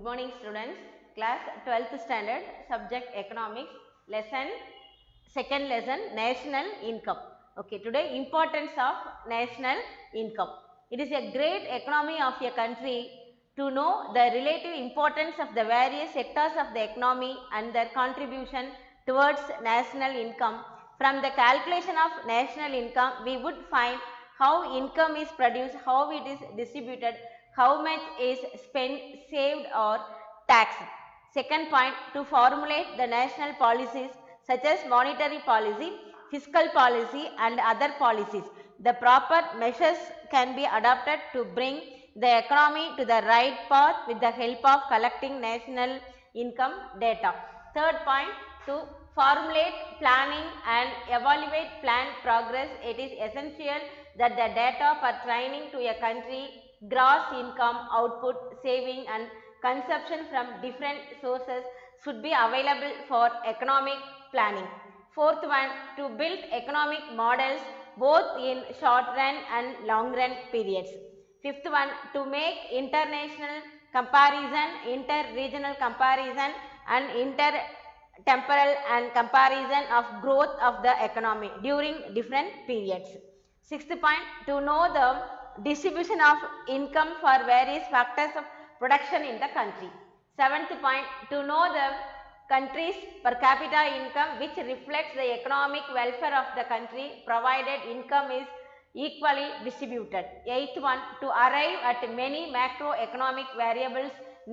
morning students, class 12th standard, subject economics, lesson, second lesson, national income. Okay, today importance of national income. It is a great economy of a country to know the relative importance of the various sectors of the economy and their contribution towards national income. From the calculation of national income, we would find how income is produced, how it is distributed, how much is spent, saved or taxed. Second point, to formulate the national policies such as monetary policy, fiscal policy and other policies. The proper measures can be adopted to bring the economy to the right path with the help of collecting national income data. Third point, to formulate planning and evaluate plan progress, it is essential that the data pertaining to a country gross income, output, saving and consumption from different sources should be available for economic planning. Fourth one, to build economic models both in short run and long run periods. Fifth one, to make international comparison, inter-regional comparison and inter-temporal and comparison of growth of the economy during different periods. Sixth point, to know the distribution of income for various factors of production in the country. Seventh point, to know the country's per capita income which reflects the economic welfare of the country provided income is equally distributed. Eighth one, to arrive at many macroeconomic variables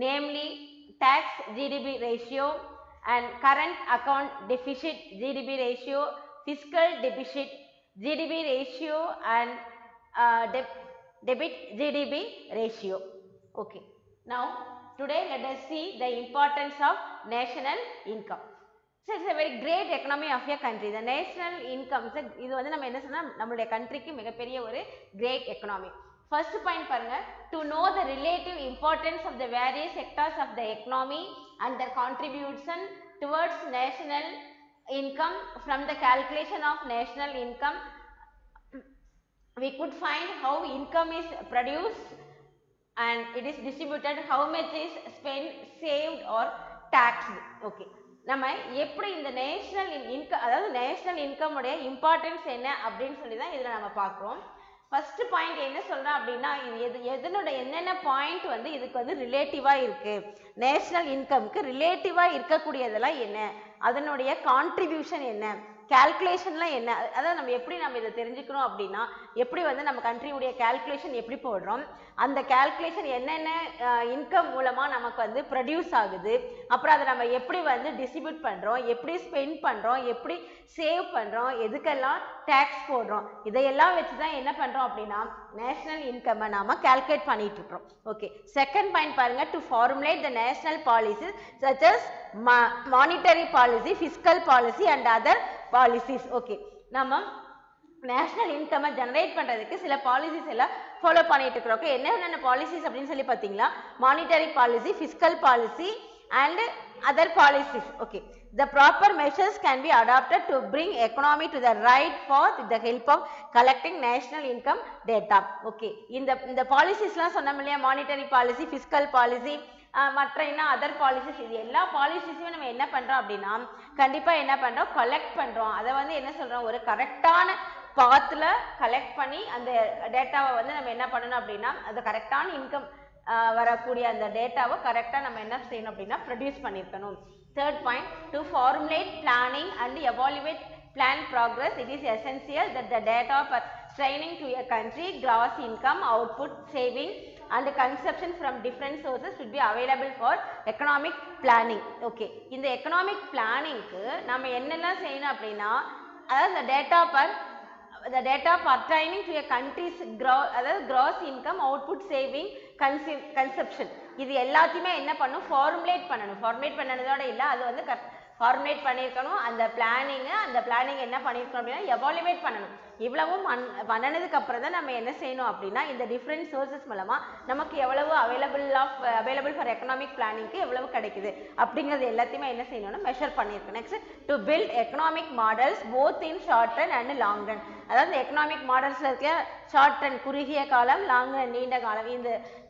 namely tax GDP ratio and current account deficit GDP ratio, fiscal deficit GDP ratio and uh, deb debit GDP ratio. Okay. Now, today let us see the importance of national income. So, it's a very great economy of a country. The national income, so இது வந்து நம்ம என்ன சொன்னா நம்மளுடைய கண்ட்ரிக்கு மிகப்பெரிய ஒரு great economy. First point பாருங்க, to know the relative importance of the various sectors of the economy and their contribution towards national income from the calculation of national income we could find how income is produced and it is distributed how much is spent saved or taxed okay நம்ம எப்படி இந்த national income அதாவது national income உடைய importance என்ன அப்படின்னு சொல்லி தான் இதில் நம்ம பார்க்குறோம் ஃபர்ஸ்ட் பாயிண்ட் என்ன சொல்கிறேன் அப்படின்னா இது எது எதனோட என்னென்ன பாயிண்ட் வந்து இதுக்கு வந்து ரிலேட்டிவாக இருக்குது நேஷனல் இன்கம்க்கு ரிலேட்டிவாக இருக்கக்கூடியதெல்லாம் என்ன அதனுடைய கான்ட்ரிபியூஷன் என்ன கேல்குலேஷன்லாம் என்ன அதாவது நம்ம எப்படி நம்ம இதை தெரிஞ்சுக்கணும் அப்படின்னா எப்படி வந்து நம்ம கண்ட்ரியுடைய கேல்குலேஷன் எப்படி போடுறோம் அந்த கேல்குலேஷன் என்னென்ன இன்கம் மூலமாக நமக்கு வந்து ப்ரொடியூஸ் ஆகுது அப்புறம் அதை நம்ம எப்படி வந்து டிஸ்ட்ரிபியூட் பண்ணுறோம் எப்படி ஸ்பெண்ட் பண்ணுறோம் எப்படி சேவ் பண்ணுறோம் எதுக்கெல்லாம் டேக்ஸ் போடுறோம் இதையெல்லாம் வச்சு தான் என்ன பண்ணுறோம் அப்படின்னா நேஷனல் இன்கம்மை நாம் கேல்குலேட் பண்ணிட்டு இருக்கிறோம் ஓகே செகண்ட் பாயிண்ட் பாருங்க to formulate the national policies such as monetary policy fiscal policy and other policies okay நம்ம நேஷனல் இன்கம்மை ஜெனரேட் பண்ணுறதுக்கு சில பாலிசிஸ் எல்லாம் ஃபாலோ பண்ணிட்டு இருக்கிறோம் ஓகே என்னென்ன பாலிசிஸ் அப்படின்னு சொல்லி பார்த்தீங்களா monetary policy fiscal policy and other policies okay the proper measures can be adopted to bring economy to the right path with the help of collecting national income data okay இந்த இந்த பாலிசிஸ்லாம் சொன்னோம் இல்லையா monetary policy fiscal policy மற்ற என்ன other policies இது எல்லா பாலிசிஸுமே நம்ம என்ன பண்ணுறோம் அப்படின்னா கண்டிப்பாக என்ன பண்ணுறோம் கலெக்ட் பண்ணுறோம் அதை வந்து என்ன சொல்கிறோம் ஒரு கரெக்டான பாத்தில் கலெக்ட் பண்ணி அந்த டேட்டாவை வந்து நம்ம என்ன பண்ணணும் அப்படின்னா அந்த கரெக்டான இன்கம் வரக்கூடிய அந்த டேட்டாவை கரெக்டாக நம்ம என்ன செய்யணும் அப்படின்னா ப்ரொடியூஸ் பண்ணியிருக்கணும் third point to formulate planning and evaluate plan progress it is essential that the data pertaining to a country gross income output saving and consumption from different sources should be available for economic planning okay இந்த economic planningக்கு நம்ம என்னெல்லாம் செய்யணும் அப்படின்னா அதாவது இந்த டேட்டா per the data pertaining to a country's gross அதாவது gross income output saving consume consumption இது எல்லாத்தையுமே என்ன பண்ணும் ஃபார்முலேட் பண்ணணும் ஃபார்முலேட் பண்ணனதோட இல்லை அது வந்து ஃபார்முலேட் பண்ணியிருக்கணும் அந்த பிளானிங்கு அந்த பிளானிங் என்ன பண்ணியிருக்கணும் அப்படின்னா எவாலுவேட் பண்ணணும் இவ்வளவும் பண்ணினதுக்கு அப்புறம் தான் நம்ம என்ன செய்யணும் அப்படின்னா இந்த டிஃப்ரெண்ட் சோர்சஸ் மூலமாக நமக்கு எவ்வளவு available of available for economic பிளானிங்க்கு எவ்வளவு கிடைக்குது அப்படிங்கிறது எல்லாத்தையுமே என்ன செய்யணும்னா மெஷர் பண்ணியிருக்கணும் next to build economic models both in short run and long run அதாவது எக்கனாமிக் மாடல்ஸில் இருக்க ஷார்ட் ரன் குறுகிய காலம் லாங் ரன் நீண்ட காலம் இந்த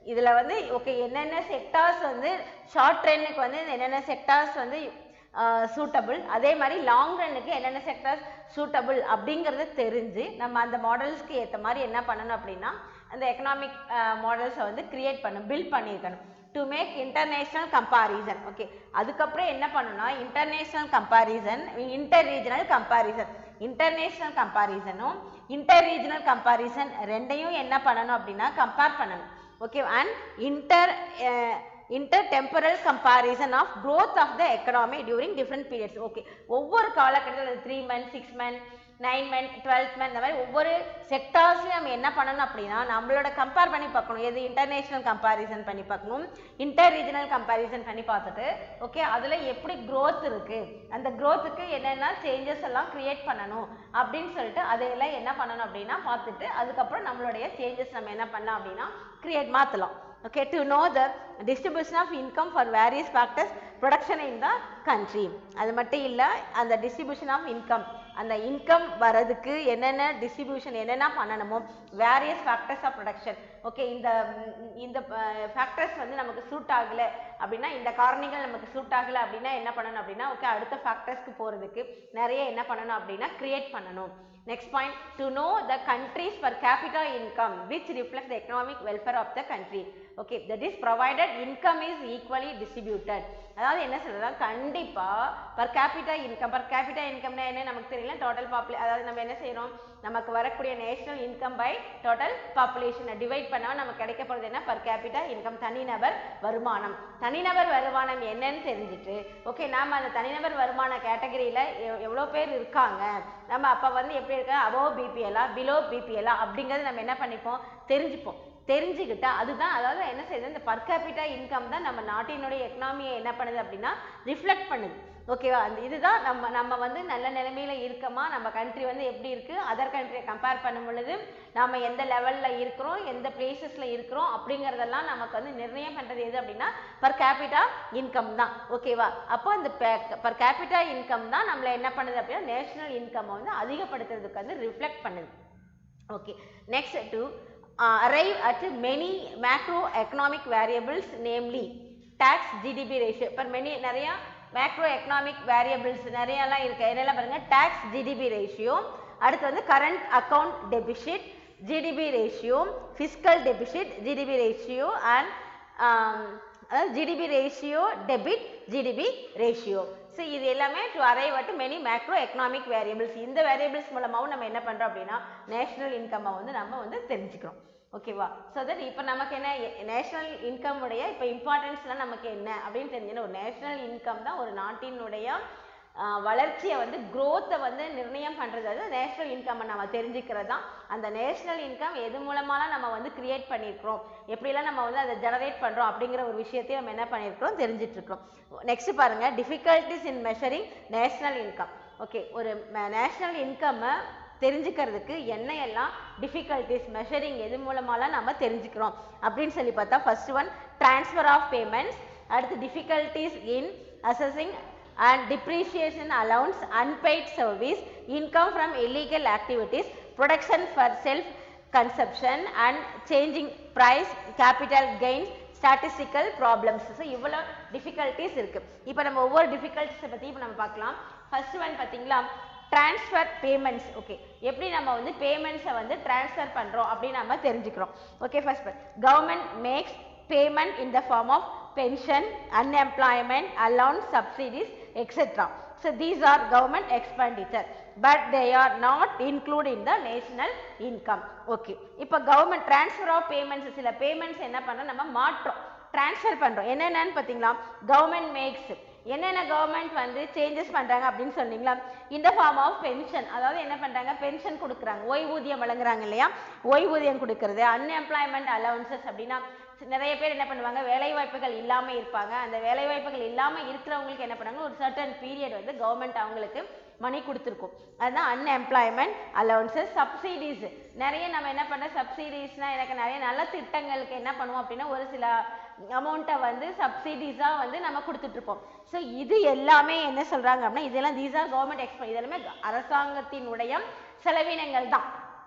இதில் வந்து ஓகே என்னென்ன செக்டார்ஸ் வந்து ஷார்ட் ட்ரெண்டுக்கு வந்து என்னென்ன செக்டார்ஸ் வந்து சூட்டபிள் அதே மாதிரி லாங் ரன்னுக்கு என்னென்ன செக்டர்ஸ் சூட்டபிள் அப்படிங்கிறத தெரிஞ்சு நம்ம அந்த மாடல்ஸ்க்கு ஏற்ற மாதிரி என்ன பண்ணணும் அப்படின்னா அந்த எக்கனாமிக் மாடல்ஸை வந்து கிரியேட் பண்ணணும் பில்ட் பண்ணியிருக்கணும் to make international comparison okay அதுக்கப்புறம் என்ன பண்ணணும்னா international comparison inter regional comparison international கம்பாரிசனும் இன்டர் ரீஜனல் கம்பாரிசன் ரெண்டையும் என்ன பண்ணணும் அப்படின்னா கம்பேர் பண்ணணும் okay and inter intertemporal comparison of growth of the economy during different periods okay ஒவ்வொரு காலகட்டத்தில் three month six month nine month twelfth month இந்த மாதிரி ஒவ்வொரு செக்டார்ஸ்லையும் நம்ம என்ன பண்ணணும் அப்படின்னா நம்மளோட கம்பேர் பண்ணி பார்க்கணும் எது இன்டர்நேஷ்னல் கம்பாரிசன் பண்ணி பார்க்கணும் இன்டர் ரீஜனல் கம்பாரிசன் பண்ணி பார்த்துட்டு ஓகே அதில் எப்படி growth இருக்கு அந்த growthக்கு என்னென்ன சேஞ்சஸ் எல்லாம் கிரியேட் பண்ணணும் அப்படின்னு சொல்லிட்டு அதையெல்லாம் என்ன பண்ணணும் அப்படின்னா பார்த்துட்டு அதுக்கப்புறம் நம்மளுடைய சேஞ்சஸ் நம்ம என்ன பண்ணலாம் அப்படின்னா கிரியேட் மாற்றலாம் okay to know the distribution of income for various factors production in the country அது மட்டும் இல்ல அந்த distribution of income அந்த இன்கம் வரதுக்கு என்னென்ன டிஸ்ட்ரிபியூஷன் என்னென்ன பண்ணணுமோ various factors of production okay இந்த ம், இந்த ஃபேக்டர்ஸ் வந்து நமக்கு சூட் ஆகலை அப்படின்னா இந்த காரணிகள் நமக்கு சூட் ஆகலை அப்படின்னா என்ன பண்ணணும் அப்படின்னா ஓகே அடுத்த ஃபேக்டர்ஸ்க்கு போகிறதுக்கு நிறைய என்ன பண்ணணும் அப்படின்னா கிரியேட் பண்ணணும் Next point, to know the country's per capita income which reflects the economic welfare of the country. Okay, that is provided income is equally distributed. அதாவது என்ன சொல்றதா கண்டிப்பா per capita income per capita இன்கம்னா என்ன நமக்கு தெரியல total பாப்புலே அதாவது நம்ம என்ன செய்யறோம் நமக்கு வரக்கூடிய நேஷனல் இன்கம் பை டோட்டல் பாப்புலேஷனை டிவைட் பண்ணா நமக்கு கிடைக்க போறது என்ன per capita இன்கம் தனிநபர் வருமானம் தனிநபர் வருமானம் என்னன்னு தெரிஞ்சுட்டு ஓகே நாம அந்த தனிநபர் வருமான கேட்டகரியில எவ்வளோ பேர் இருக்காங்க நம்ம அப்ப வந்து எப்படி இருக்க அபோவ் பிபிஎலா பிலோ பிபிஎலா அப்படிங்கறது நம்ம என்ன பண்ணிப்போம் தெரிஞ்சுப்போம் தெரிஞ்சுக்கிட்டா அதுதான் அதாவது என்ன செய்யுது இந்த பர் கேபிட்டா இன்கம் தான் நம்ம நாட்டினுடைய எக்கனாமியை என்ன பண்ணுது அப்படின்னா ரிஃப்ளெக்ட் பண்ணுது ஓகேவா அந்த இதுதான் நம்ம நம்ம வந்து நல்ல நிலைமையில இருக்கோமா நம்ம கண்ட்ரி வந்து எப்படி இருக்கு அதர் கண்ட்ரியை கம்பேர் பண்ணும் பொழுது நம்ம எந்த லெவல்ல இருக்கிறோம் எந்த பிளேசஸ்ல இருக்கிறோம் அப்படிங்கறதெல்லாம் நமக்கு வந்து நிர்ணயம் பண்றது எது அப்படின்னா பர் கேபிட்டா இன்கம் தான் ஓகேவா அப்போ அந்த பர் கேபிட்டா இன்கம் தான் நம்மள என்ன பண்ணுது அப்படின்னா நேஷனல் இன்கம் வந்து அதிகப்படுத்துறதுக்கு வந்து ரிஃப்ளெக்ட் பண்ணுது okay next to uh, arrive at many macroeconomic variables namely tax gdp ratio per many நிறைய macroeconomic variables நிறையலாம் இருக்கு என்னெல்லாம் பாருங்க tax gdp ratio அடுத்து வந்து current account deficit gdp ratio fiscal deficit gdp ratio and um, அதாவது GDP ratio debit GDP ratio so இது எல்லாமே to arrive at many macro economic variables இந்த வேரியபிள்ஸ் மூலமாகவும் நம்ம என்ன பண்ணுறோம் அப்படின்னா நேஷனல் இன்கம்மை வந்து நம்ம வந்து தெரிஞ்சுக்கிறோம் ஓகேவா ஸோ தட் இப்போ நமக்கு என்ன நேஷனல் இன்கம் உடைய இப்போ இம்பார்ட்டன்ஸ்லாம் நமக்கு என்ன அப்படின்னு தெரிஞ்சுன்னா ஒரு நேஷனல் இன்கம் தான் ஒரு நாட்டினுடைய ஆஹ், வளர்ச்சியை வந்து growth-அ வந்து நிர்ணயம் பண்ணுறது அது நேஷனல் இன்கம்மை நம்ம தெரிஞ்சுக்கிறது தான் அந்த நேஷனல் இன்கம் எது மூலமாலாம் நம்ம வந்து கிரியேட் பண்ணியிருக்கிறோம் எப்படிலாம் நம்ம வந்து அதை ஜெனரேட் பண்ணுறோம் அப்படிங்கிற ஒரு விஷயத்தையும் நம்ம என்ன பண்ணியிருக்கிறோம் தெரிஞ்சிட்டு இருக்கோம் நெக்ஸ்ட் பாருங்க difficulties in measuring national income okay ஒரு நேஷனல் இன்கம்மை தெரிஞ்சுக்கிறதுக்கு என்ன எல்லாம் டிஃபிகல்ட்டிஸ் மெஷரிங் எது மூலமாலாம் நம்ம தெரிஞ்சுக்கிறோம் அப்படின்னு சொல்லி பார்த்தா first one transfer of payments அடுத்து difficulties in assessing and depreciation allowance, unpaid service, income from illegal activities, production for self consumption and changing price, capital gains, statistical problems. So இவ்வளோ difficulties இருக்கு இப்போ நம்ம ஒவ்வொரு டிஃபிகல்ட்டிஸை பற்றி இப்போ நம்ம பார்க்கலாம் ஃபர்ஸ்ட் ஒன் பார்த்தீங்களா ட்ரான்ஸ்ஃபர் பேமெண்ட்ஸ் ஓகே எப்படி நம்ம வந்து பேமெண்ட்ஸை வந்து ட்ரான்ஸ்ஃபர் பண்ணுறோம் அப்படின்னு நம்ம தெரிஞ்சுக்கிறோம் okay first government makes payment in the form of pension, unemployment, allowance, subsidies, etc. So these are government expenditure, but they are not included in the national income. Okay. இப்போ government transfer of payments சில payments என்ன பண்றோம் நம்ம மாற்றோம் transfer பண்றோம் என்னென்னன்னு பார்த்தீங்களா government makes என்னென்ன government வந்து சேஞ்சஸ் பண்றாங்க அப்படின்னு சொன்னீங்களா இந்த ஃபார்ம் ஆஃப் பென்ஷன் அதாவது என்ன பண்றாங்க பென்ஷன் கொடுக்குறாங்க ஓய்வூதியம் வழங்குறாங்க இல்லையா ஓய்வூதியம் கொடுக்கறது அன்எம்ப்ளாய்மெண்ட் அலவன்சஸ் அப்படின்னா நிறைய பேர் என்ன பண்ணுவாங்க வேலை வாய்ப்புகள் இல்லாம இருப்பாங்க அந்த வேலை வாய்ப்புகள் இல்லாம இருக்கிறவங்களுக்கு என்ன பண்ணாங்க ஒரு சர்டன் பீரியட் வந்து கவர்மெண்ட் அவங்களுக்கு மணி கொடுத்துருக்கும் அதுதான் அன்எம்ப்ளாய்மெண்ட் அலவன்சஸ் சப்சிடிஸ் நிறைய நம்ம என்ன பண்ண சப்சிடிஸ்னா எனக்கு நிறைய நல்ல திட்டங்களுக்கு என்ன பண்ணுவோம் அப்படின்னா ஒரு சில அமௌண்ட்டை வந்து சப்சிடிஸாக வந்து நம்ம கொடுத்துட்டு இருப்போம் ஸோ இது எல்லாமே என்ன சொல்றாங்க அப்படின்னா இதெல்லாம் தீஸ் ஆர் கவர்மெண்ட் எக்ஸ்பென்ஸ் இதெல்லாமே அரசாங்கத்தினுடைய செலவினங்கள் தான்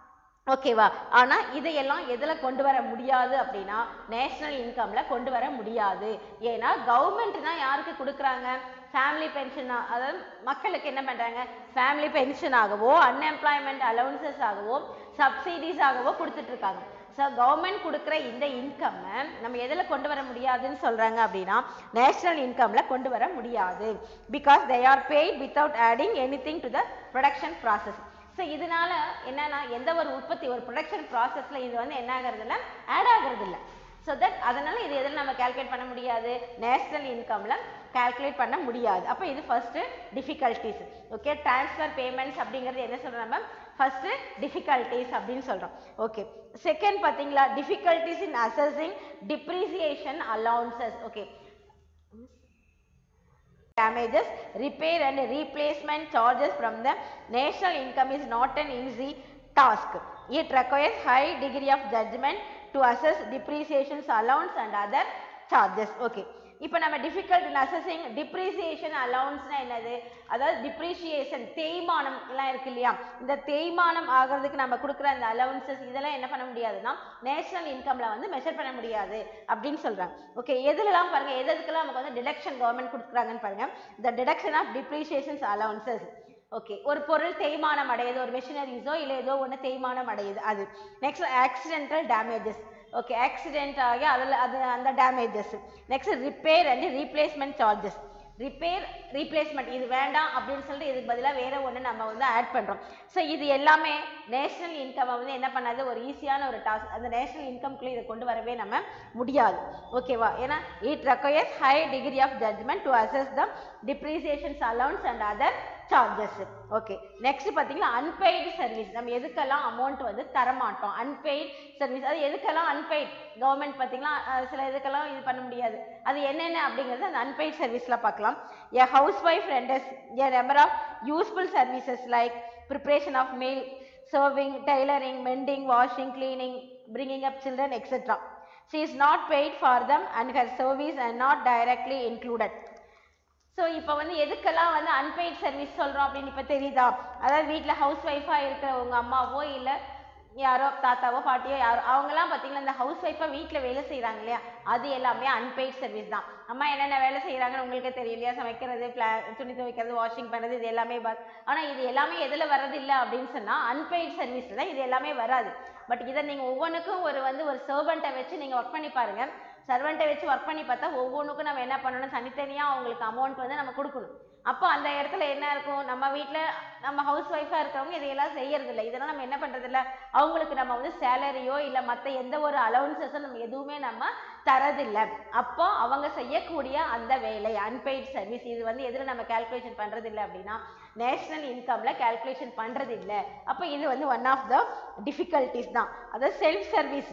ஓகேவா ஆனா இதையெல்லாம் எதுல கொண்டு வர முடியாது அப்படின்னா நேஷனல் இன்கம்ல கொண்டு வர முடியாது ஏன்னா கவர்மெண்ட் தான் யாருக்கு கொடுக்குறாங்க ஃபேமிலி பென்ஷன் அதாவது மக்களுக்கு என்ன பண்றாங்க ஃபேமிலி பென்ஷன் ஆகவோ அன்எம்ப்ளாய்மெண்ட் அலவன்சஸ் ஆகவோ சப்சிடிஸ் ஆகவோ கொடுத்துட்டு இருக்காங்க ஸோ கவர்மெண்ட் கொடுக்குற இந்த இன்கம்மை நம்ம எதில் கொண்டு வர முடியாதுன்னு சொல்கிறாங்க அப்படின்னா நேஷனல் இன்கமில் கொண்டு வர முடியாது because they are paid without adding anything to the production process so இதனால என்னன்னா எந்த ஒரு உற்பத்தி ஒரு ப்ரொடக்ஷன் ப்ராசஸில் இது வந்து என்ன ஆகிறது இல்லை ஆட் ஆகிறது இல்லை ஸோ தட் அதனால இது எதில் நம்ம கால்குலேட் பண்ண முடியாது நேஷனல் இன்கம்ல கால்குலேட் பண்ண முடியாது அப்போ இது first difficulties okay transfer payments அப்படிங்கிறது என்ன சொல்றோம் நம்ம ஃபர்ஸ்ட் டிஃபிகல்ட்டிஸ் அப்படின்னு சொல்றோம் ஓகே செகண்ட் பாத்தீங்களா difficulties in assessing depreciation allowances okay damages, repair and replacement charges from the national income is not an easy task. It requires high degree of judgment to assess depreciations allowance and other charges. Okay. இப்போ நம்ம difficult in assessing depreciation allowanceனா என்னது அதாவது depreciation தேய்மானம் எல்லாம் இருக்கு இல்லையா இந்த தேய்மானம் ஆகிறதுக்கு நம்ம கொடுக்குற அந்த allowances இதெல்லாம் என்ன பண்ண முடியாதுன்னா நேஷனல் இன்கம்ல வந்து மெஷர் பண்ண முடியாது அப்படின்னு சொல்றாங்க ஓகே எதுலலாம் பாருங்க எது எதுக்கெல்லாம் நமக்கு வந்து டிடக்ஷன் கவர்மெண்ட் கொடுக்குறாங்கன்னு பாருங்க the deduction of depreciations allowances okay ஒரு பொருள் தேய்மானம் அடையுது ஒரு மிஷினரிஸோ இல்லை ஏதோ ஒன்று தேய்மானம் அடையுது அது next accidental damages okay accident ஆகி அதில் அது அந்த damages next repair and replacement charges repair replacement இது வேண்டாம் அப்படின்னு சொல்லிட்டு இதுக்கு பதிலாக வேற ஒன்று நம்ம வந்து ஆட் பண்ணுறோம் ஸோ இது எல்லாமே நேஷனல் இன்கம் வந்து என்ன பண்ணாது ஒரு ஈஸியான ஒரு டாஸ்க் அந்த நேஷனல் இன்கம்குள்ளே இதை கொண்டு வரவே நம்ம முடியாது ஓகேவா ஏன்னா it requires high degree of judgment to assess the depreciations allowance and other charges okay next பார்த்தீங்கன்னா அன்பெய்டு சர்வீஸ் நம்ம எதுக்கெல்லாம் அமௌண்ட் வந்து தரமாட்டோம் அன்பெய்ட் சர்வீஸ் அது எதுக்கெல்லாம் அன்பெய்ட் கவர்மெண்ட் பார்த்தீங்கன்னா அஹ், சில இதுக்கெல்லாம் இது பண்ண முடியாது அது என்னென்ன அப்படிங்கிறது அந்த அன்பெய்ட் சர்வீஸில் பார்க்கலாம் a housewife renders a number of useful services like preparation of meal serving tailoring mending washing cleaning bringing up children etc she is not paid for them and her service are not directly included so இப்போ வந்து எதுக்கெல்லாம் வந்து unpaid service சொல்கிறோம் அப்படின்னு இப்போ தெரியுதா அதாவது வீட்டில் ஹவுஸ் ஒய்ஃபாக இருக்கிற உங்கள் அம்மாவோ இல்லை யாரோ தாத்தாவோ பாட்டியோ யாரோ அவங்கெல்லாம் பார்த்தீங்கன்னா இந்த ஹவுஸ் ஒய்ஃபாக வீட்டில் வேலை செய்கிறாங்க இல்லையா அது எல்லாமே அன்பெய்ட் சர்வீஸ் தான் அம்மா என்னென்ன வேலை செய்கிறாங்கன்னு உங்களுக்கே தெரியும் இல்லையா சமைக்கிறது பிளா துணி துவைக்கிறது வாஷிங் பண்ணுறது இது எல்லாமே பாத் ஆனால் இது எல்லாமே எதில் வர்றதில்லை அப்படின்னு சொன்னால் அன்பெய்ட் சர்வீஸ் தான் இது எல்லாமே வராது பட் இதை நீங்கள் ஒவ்வொன்றுக்கும் ஒரு வந்து ஒரு சர்வெண்ட்டை வச்சு நீங்கள் ஒர்க் பண்ணி பாருங்கள் சர்வெண்ட்டை வச்சு ஒர்க் பண்ணி பார்த்தா ஒவ்வொன்றுக்கும் நம்ம என்ன பண்ணணும் தனித்தனியாக அவங்களுக்கு அமௌண்ட் வந்து நம்ம கொடுக்கணும் அப்போ அந்த இடத்துல என்ன இருக்கும் நம்ம வீட்டில் நம்ம ஹவுஸ் ஒய்ஃபாக இருக்கிறவங்க இதையெல்லாம் செய்யறது இல்லை இதெல்லாம் நம்ம என்ன பண்ணுறது இல்லை அவங்களுக்கு நம்ம வந்து சேலரியோ இல்லை மற்ற எந்த ஒரு அலவன்சஸும் நம்ம எதுவுமே நம்ம தரதில்லை அப்போ அவங்க செய்யக்கூடிய அந்த வேலை அன்பெய்ட் சர்வீஸ் இது வந்து எதில் நம்ம கால்குலேஷன் பண்ணுறது இல்லை அப்படின்னா நேஷனல் இன்கம்ல கால்குலேஷன் பண்ணுறது இல்லை அப்போ இது வந்து ஒன் ஆஃப் த டிஃபிகல்ட்டிஸ் தான் அதாவது செல்ஃப் சர்வீஸ்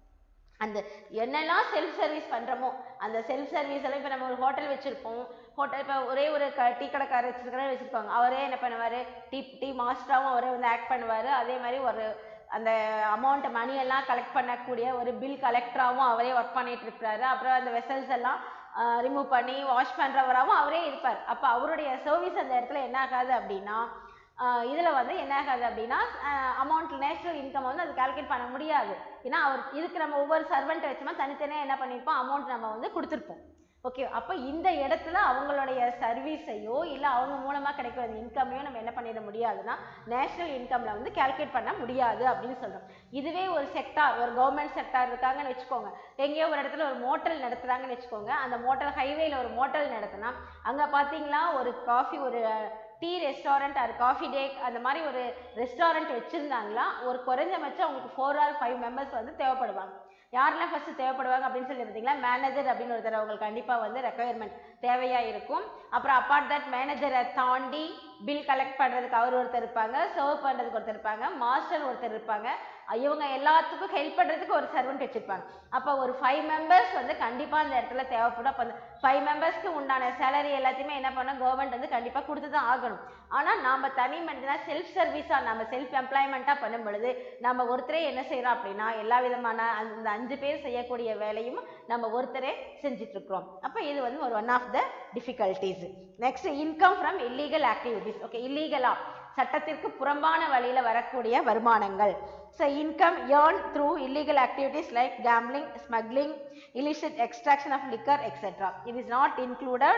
அந்த என்னெல்லாம் செல்ஃப் சர்வீஸ் பண்ணுறோமோ அந்த செல்ஃப் சர்வீஸ் எல்லாம் இப்போ நம்ம ஒரு ஹோட்டல் வச்சுருப்போம் ஹோட்டல் இப்போ ஒரே ஒரு க டீ கடைக்காரர் வச்சுருக்கிற வச்சுருப்பாங்க அவரே என்ன பண்ணுவார் டீ டீ மாஸ்டராகவும் அவரே வந்து ஆக்ட் பண்ணுவார் அதே மாதிரி ஒரு அந்த அமௌண்ட் மணி எல்லாம் கலெக்ட் பண்ணக்கூடிய ஒரு பில் கலெக்டராகவும் அவரே ஒர்க் பண்ணிட்டு இருப்பாரு அப்புறம் அந்த வெசல்ஸ் எல்லாம் ரிமூவ் பண்ணி வாஷ் பண்ணுறவராகவும் அவரே இருப்பார் அப்போ அவருடைய சர்வீஸ் அந்த இடத்துல என்ன ஆகாது அப்படின்னா ஆஹ் இதுல வந்து என்ன ஆகாது அப்படின்னா அமௌண்ட் நேஷனல் இன்கம் வந்து அது கால்குலேட் பண்ண முடியாது ஏன்னா அவர் இதுக்கு நம்ம ஒவ்வொரு சர்வெண்ட் வச்சோமா தனித்தனியாக என்ன பண்ணியிருப்போம் அமௌண்ட் நம்ம வந்து கொடுத்துருப்போம் ஓகே அப்போ இந்த இடத்துல அவங்களுடைய சர்வீஸையோ இல்லை அவங்க மூலமாக கிடைக்கிற அந்த இன்கமையோ நம்ம என்ன பண்ணிட முடியாதுன்னா நேஷனல் இன்கம்ல வந்து கால்குலேட் பண்ண முடியாது அப்படின்னு சொல்றோம் இதுவே ஒரு செக்டார் ஒரு கவர்மெண்ட் செக்டார் இருக்காங்கன்னு வச்சுக்கோங்க எங்கேயோ ஒரு இடத்துல ஒரு மோட்டல் நடத்துறாங்கன்னு வச்சுக்கோங்க அந்த மோட்டல் ஹைவேல ஒரு மோட்டல் நடத்தினா அங்கே பார்த்தீங்களா ஒரு காஃபி ஒரு tea restaurant or coffee take அந்த மாதிரி ஒரு ரெஸ்டாரண்ட் வச்சுருந்தாங்களா ஒரு குறைஞ்சபட்சம் அவங்களுக்கு ஃபோர் ஆர் ஃபைவ் மெம்பர்ஸ் வந்து தேவைப்படுவாங்க யாரெல்லாம் ஃபர்ஸ்ட் தேவைப்படுவாங்க அப்படின்னு சொல்லி பார்த்தீங்களா மேனேஜர் அப்படின்னு ஒருத்தர் அவங்களுக்கு கண்டிப்பாக வந்து ரெக்குயர்மெண்ட் தேவையாக இருக்கும் அப்புறம் அப்பார்ட் தட் மேனேஜரை தாண்டி பில் கலெக்ட் பண்ணுறதுக்கு அவர் ஒருத்தர் இருப்பாங்க சர்வ் பண்ணுறதுக்கு ஒருத்தர் இருப்பாங்க மாஸ்டர் ஒருத்தர் இருப்பாங்க இவங்க எல்லாத்துக்கும் ஹெல்ப் பண்ணுறதுக்கு ஒரு சர்வெண்ட் வச்சுருப்பாங்க அப்போ ஒரு ஃபைவ் மெம்பர்ஸ் வந்து கண்டிப்பாக அந்த இடத்துல தேவைப்படும் அப்போ அந்த ஃபைவ் மெம்பர்ஸ்க்கு உண்டான சேலரி எல்லாத்தையுமே என்ன பண்ணணும் கவர்மெண்ட் வந்து கண்டிப்பாக கொடுத்து தான் ஆகணும் ஆனால் நாம் தனி மனிதனா செல்ஃப் சர்வீஸாக நம்ம செல்ஃப் எம்ப்ளாய்மெண்ட்டாக பண்ணும் பொழுது நம்ம ஒருத்தரே என்ன செய்கிறோம் அப்படின்னா எல்லா விதமான அந்த அஞ்சு பேர் செய்யக்கூடிய வேலையும் நம்ம ஒருத்தரே செஞ்சுட்டு இருக்கிறோம் அப்போ இது வந்து ஒரு one of the difficulties next income from illegal activities okay இல்லீகலா சட்டத்திற்கு புறம்பான வழியில வரக்கூடிய வருமானங்கள் so income earn through illegal activities like gambling smuggling illicit extraction of liquor etc. It is not included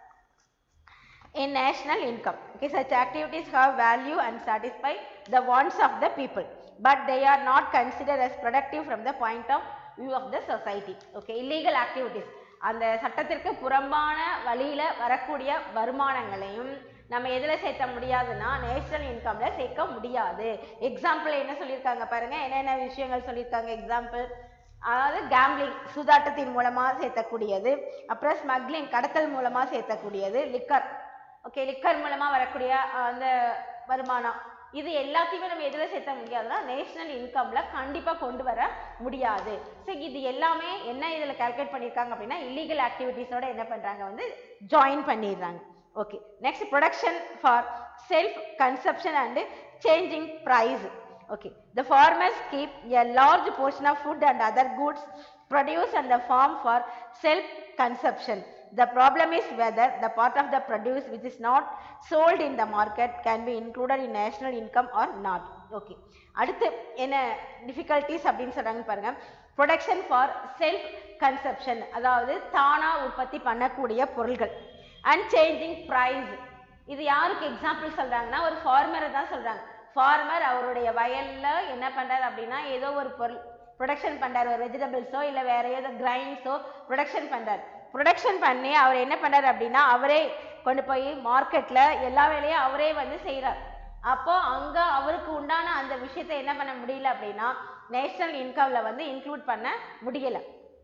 in national income. Okay, such activities have value and satisfy the wants of the people, but they are not considered as productive from the point of view of the society. Okay, illegal activities. அந்த சட்டத்திற்கு புறம்பான வழியில வரக்கூடிய வருமானங்களையும் நம்ம எதில் சேர்த்த முடியாதுன்னா national இன்கம்ல சேர்க்க முடியாது எக்ஸாம்பிள் என்ன சொல்லியிருக்காங்க பாருங்க என்னென்ன விஷயங்கள் சொல்லியிருக்காங்க எக்ஸாம்பிள் அதாவது கேம்லிங் சூதாட்டத்தின் மூலமா சேர்த்தக்கூடியது அப்புறம் ஸ்மக்லிங் கடத்தல் மூலமா சேர்த்தக்கூடியது லிக்கர் ஓகே லிக்கர் மூலமா வரக்கூடிய அஹ், அந்த வருமானம் இது எல்லாத்தையுமே நம்ம எதில் சேர்த்த முடியாதுன்னா நேஷனல் இன்கம்ல கண்டிப்பா கொண்டு வர முடியாது ஸோ இது எல்லாமே என்ன இதில் கால்குலேட் பண்ணியிருக்காங்க அப்படின்னா இல்லீகல் ஆக்டிவிட்டீஸோட என்ன பண்றாங்க வந்து ஜாயின் பண்ணிடுறாங்க okay next production for self consumption and changing price okay the farmers keep a large portion of food and other goods produced on the farm for self consumption the problem is whether the part of the produce which is not sold in the market can be included in national income or not okay அடுத்து என்ன difficulties அப்படின்னு சொல்றாங்க பாருங்க production for self consumption அதாவது தானா உற்பத்தி பண்ணக்கூடிய பொருள்கள் அண்ட் சேஞ்சிங் ப்ரைஸ் இது யாருக்கு எக்ஸாம்பிள் சொல்றாங்கன்னா ஒரு ஃபார்மரை தான் சொல்றாங்க ஃபார்மர் அவருடைய வயல்ல என்ன பண்றாரு அப்படின்னா ஏதோ ஒரு பொருள் ப்ரொடக்ஷன் பண்றாரு ஒரு வெஜிடபிள்ஸோ இல்ல வேற ஏதோ கிரைன்ஸோ ப்ரொடக்ஷன் பண்றாரு ப்ரொடக்ஷன் பண்ணி அவர் என்ன பண்றாரு அப்படின்னா அவரே கொண்டு போய் மார்க்கெட்ல எல்லா வேலையும் அவரே வந்து செய்றார் அப்போ அங்க அவருக்கு உண்டான அந்த விஷயத்தை என்ன பண்ண முடியல அப்படின்னா நேஷனல் இன்கம்ல வந்து இன்க்ளூட் பண்ண முடியல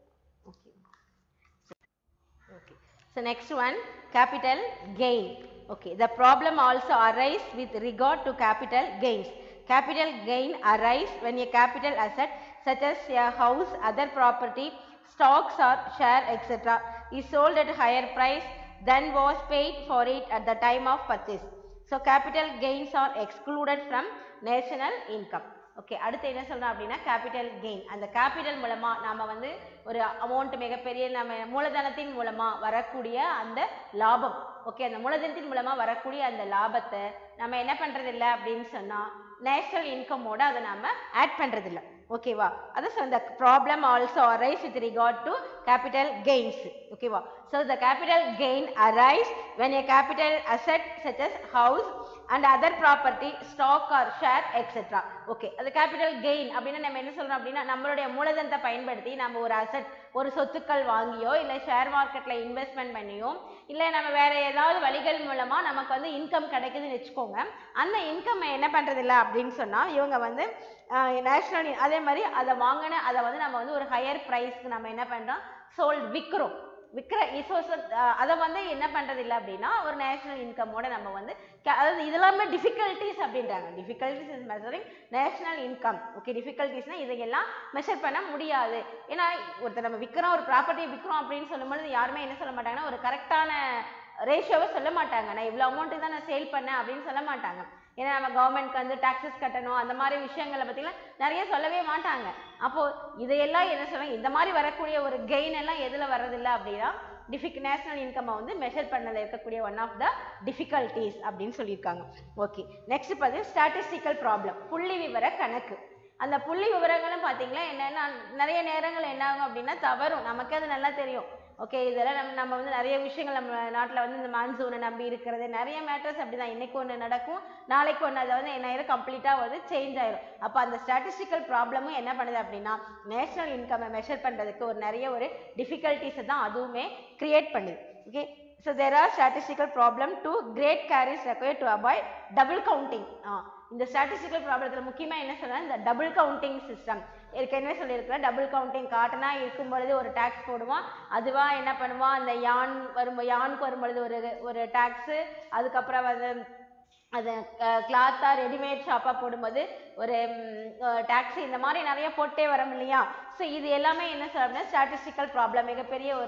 Okay. So next one, capital gain. Okay, the problem also arise with regard to capital gains. Capital gain arise when a capital asset such as a house, other property, stocks or share etc. is sold at higher price than was paid for it at the time of purchase. So capital gains are excluded from national income. Okay அடுத்து என்ன சொல்றோம் அப்படின்னா capital gain அந்த capital மூலமா நாம வந்து ஒரு amount மிகப்பெரிய நம்ம மூலதனத்தின் மூலமா வரக்கூடிய அந்த லாபம் ஓகே அந்த மூலதனத்தின் மூலமா வரக்கூடிய அந்த லாபத்தை நம்ம என்ன பண்றது இல்ல அப்படின்னு சொன்னா நேஷனல் இன்கமோட அதை நாம ஆட் பண்றது இல்ல ஓகேவா அதான் சொன்ன problem also arise with regard to capital gains ஓகேவா so the capital gain arise when a capital asset such as house and other property stock or share etcetera okay அது கேபிட்டல் கெயின் அப்படின்னா நம்ம என்ன சொல்றோம் அப்படின்னா நம்மளுடைய மூலதனத்தை பயன்படுத்தி நம்ம ஒரு அசெட் ஒரு சொத்துக்கள் வாங்கியோ இல்லை ஷேர் மார்க்கெட்ல இன்வெஸ்ட்மெண்ட் பண்ணியோ இல்லை நம்ம வேற ஏதாவது வழிகள் மூலமா நமக்கு வந்து இன்கம் கிடைக்குதுன்னு வச்சுக்கோங்க அந்த இன்கம் என்ன பண்றது இல்ல அப்படின்னு சொன்னா இவங்க வந்து நேஷனல் அதே மாதிரி அதை வாங்கின அதை வந்து நம்ம வந்து ஒரு ஹையர் ப்ரைஸ்க்கு நம்ம என்ன பண்றோம் சோல்ட் விற்கிறோம் விற்கிற ரிசோர்ஸஸ் அதை வந்து என்ன பண்றது இல்லை அப்படின்னா ஒரு நேஷனல் இன்கமோட நம்ம வந்து க- அதாவது இதெல்லாமே டிஃபிகல்ட்டிஸ் அப்படின்றாங்க difficulties is measuring national income okay டிஃபிகல்ட்டிஸ்னா இதையெல்லாம் மெஷர் பண்ண முடியாது ஏன்னா ஒருத்தர் நம்ம விற்கிறோம் ஒரு ப்ராப்பர்ட்டி விற்கிறோம் அப்படின்னு சொல்லும்போது யாருமே என்ன சொல்ல மாட்டாங்கன்னா ஒரு கரெக்டான ரேஷியோவை சொல்ல மாட்டாங்க நான் இவ்வளோ அமௌண்ட்டு தான் நான் சேல் பண்ணேன் அப்படின்னு சொல்ல மாட்டாங்க ஏன்னா நம்ம கவர்மெண்ட்க்கு வந்து டாக்ஸஸ் கட்டணும் அந்த மாதிரி விஷயங்களை பற்றிலாம் நிறைய சொல்லவே மாட்டாங்க அப்போ இதையெல்லாம் என்ன சொல்றாங்க இந்த மாதிரி வரக்கூடிய ஒரு கெயின் எல்லாம் எதில் வர்றதில்ல அப்படின்னா டிஃபிக் நேஷனல் இன்கம்மை வந்து மெஷர் பண்ணல இருக்கக்கூடிய ஒன் ஆஃப் த டிஃபிகல்ட்டிஸ் அப்படின்னு சொல்லியிருக்காங்க ஓகே நெக்ஸ்ட் பார்த்து ஸ்டாட்டிஸ்டிக்கல் ப்ராப்ளம் புள்ளி விவர கணக்கு அந்த புள்ளி விவரங்களும் பார்த்தீங்களா என்னன்னா நிறைய நேரங்கள் என்ன ஆகும் அப்படின்னா தவறும் நமக்கு அது நல்லா தெரியும் ஓகே இதெல்லாம் நம்ம நம்ம வந்து நிறைய விஷயங்கள் நம்ம நாட்டில் வந்து இந்த மான்சூனை நம்பி இருக்கிறது நிறைய மேட்டர்ஸ் அப்படிதான் இன்னைக்கு ஒன்று நடக்கும் நாளைக்கு ஒன்று அதை வந்து என்ன ஆயிரும் கம்ப்ளீட்டாக வந்து சேஞ்ச் ஆயிரும் அப்போ அந்த ஸ்டாட்டிஸ்டிக்கல் ப்ராப்ளமும் என்ன பண்ணுது அப்படின்னா நேஷனல் இன்கம்மை மெஷர் பண்ணுறதுக்கு ஒரு நிறைய ஒரு டிஃபிகல்ட்டிஸை தான் அதுவுமே கிரியேட் பண்ணுது okay so there are statistical problem to great care is require to avoid double counting இந்த ஸ்டாட்டிஸ்டிக்கல் ப்ராப்ளத்தில் முக்கியமாக என்ன சொல்றாங்க இந்த டபுள் கவுண்டிங் சிஸ்டம் ஏற்கனவே சொல்லியிருக்கிறேன் டபுள் கவுண்டிங் காட்டனா இருக்கும் பொழுது ஒரு டேக்ஸ் போடுவான் அதுவா என்ன பண்ணுவான் அந்த யான் வரும் யானுக்கு வரும் பொழுது ஒரு ஒரு டேக்ஸு அதுக்கப்புறம் வந்து அது கிளாத்தா ரெடிமேட் ஷாப்பாக போடும்போது ஒரு டாக்ஸி இந்த மாதிரி நிறைய போட்டே வரோம் இல்லையா ஸோ இது எல்லாமே என்ன சொல்ல அப்படின்னா ஸ்டாட்டிஸ்டிக்கல் ப்ராப்ளம் மிகப்பெரிய ஒரு